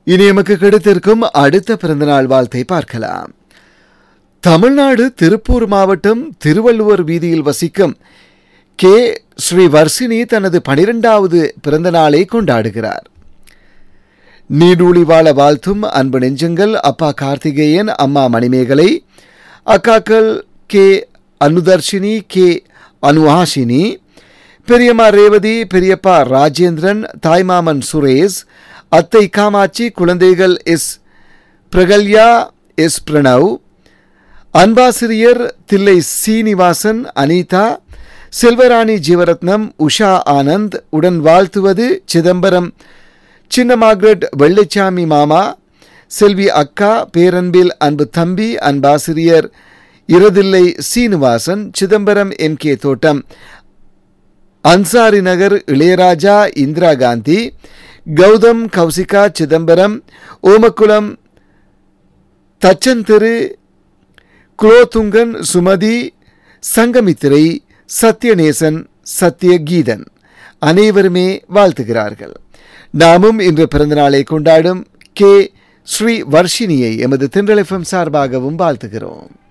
இனி எமக்கு கிடைத்திருக்கும் அடுத்த பிறந்தநாள் வாழ்த்தை பார்க்கலாம் தமிழ்நாடு திருப்பூர் மாவட்டம் திருவள்ளுவர் வீதியில் வசிக்கும் கே ஸ்ரீ வர்ஷினி தனது பனிரெண்டாவது பிறந்த நாளை கொண்டாடுகிறார் நீடூழி வாழ வாழ்த்தும் அன்பு நெஞ்சங்கள் அப்பா கார்த்திகேயன் அம்மா மணிமேகலை அக்காக்கள் கே அனுதர்ஷினி கே அனுஹாஷினி பெரியம்மா ரேவதி பெரியப்பா ராஜேந்திரன் தாய்மாமன் சுரேஷ் அத்தை காமாட்சி குழந்தைகள் எஸ் பிரகல்யா எஸ் பிரணவ் அன்பாசிரியர் தில்லை சீனிவாசன் அனிதா செல்வராணி ஜீவரத்னம் உஷா ஆனந்த் உடன் வாழ்த்துவது சிதம்பரம் சின்ன மார்க்ரெட் வெள்ளைச்சாமி மாமா செல்வி அக்கா பேரன்பில் அன்பு தம்பி அன்பாசிரியர் இரதில்லை சீனிவாசன் சிதம்பரம் எம் கே தோட்டம் அன்சாரி நகர் இளையராஜா இந்திரா காந்தி கௌதம் கௌசிகா சிதம்பரம் ஓமக்குளம் தச்சன்திரு குலோத்துங்கன் சுமதி சங்கமித்திரை சத்யநேசன் சத்யகீதன் அனைவருமே வாழ்த்துகிறார்கள் நாமும் இன்று பிறந்தநாளை கொண்டாடும் கே ஸ்ரீ வர்ஷினியை எமது தென்றல் எஃப்எம் சார்பாகவும் வாழ்த்துகிறோம்